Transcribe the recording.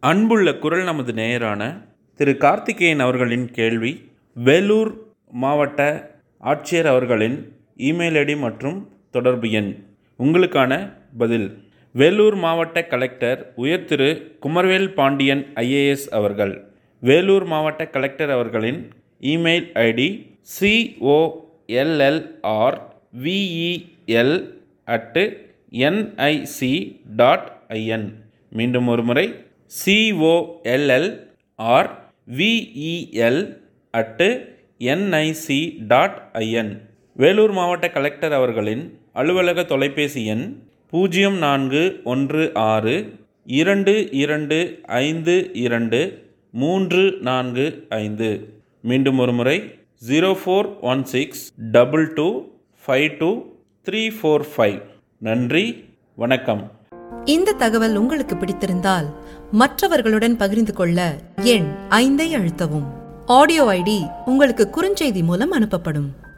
அன்புள்ள குரல் நமது நேயரான திரு கார்த்திகேயன் அவர்களின் கேள்வி வேலூர் மாவட்ட ஆட்சியர் அவர்களின் இமெயில் ஐடி மற்றும் தொடர்பு எண் உங்களுக்கான பதில் வேலூர் மாவட்ட கலெக்டர் உயர் திரு குமர்வேல் பாண்டியன் ஐஏஎஸ் அவர்கள் வேலூர் மாவட்ட கலெக்டர் அவர்களின் email ID C O L L R V E L at N I C dot I N மீண்டும் ஒரு முறை C O L L R V E L at N I C dot I N Vellore மாவட்ட கலெக்டர் அவர்களின் அலுவலக தொலைபேசி எண் பூஜ்ஜியம் நான்கு ஒன்று ஆறு இரண்டு இரண்டு ஐந்து இரண்டு மூன்று நான்கு ஐந்து மீண்டும் ஒரு முறை zero four one six double two five two three four five நன்றி வணக்கம் இந்த தகவல் உங்களுக்கு பிடித்திருந்தால் மற்றவர்களுடன் பகிர்ந்து கொள்ள எண் ஐந்தை அழுத்தவும் ஆடியோ ஐடி உங்களுக்கு குறுஞ்செய்தி மூலம் அனுப்பப்படும்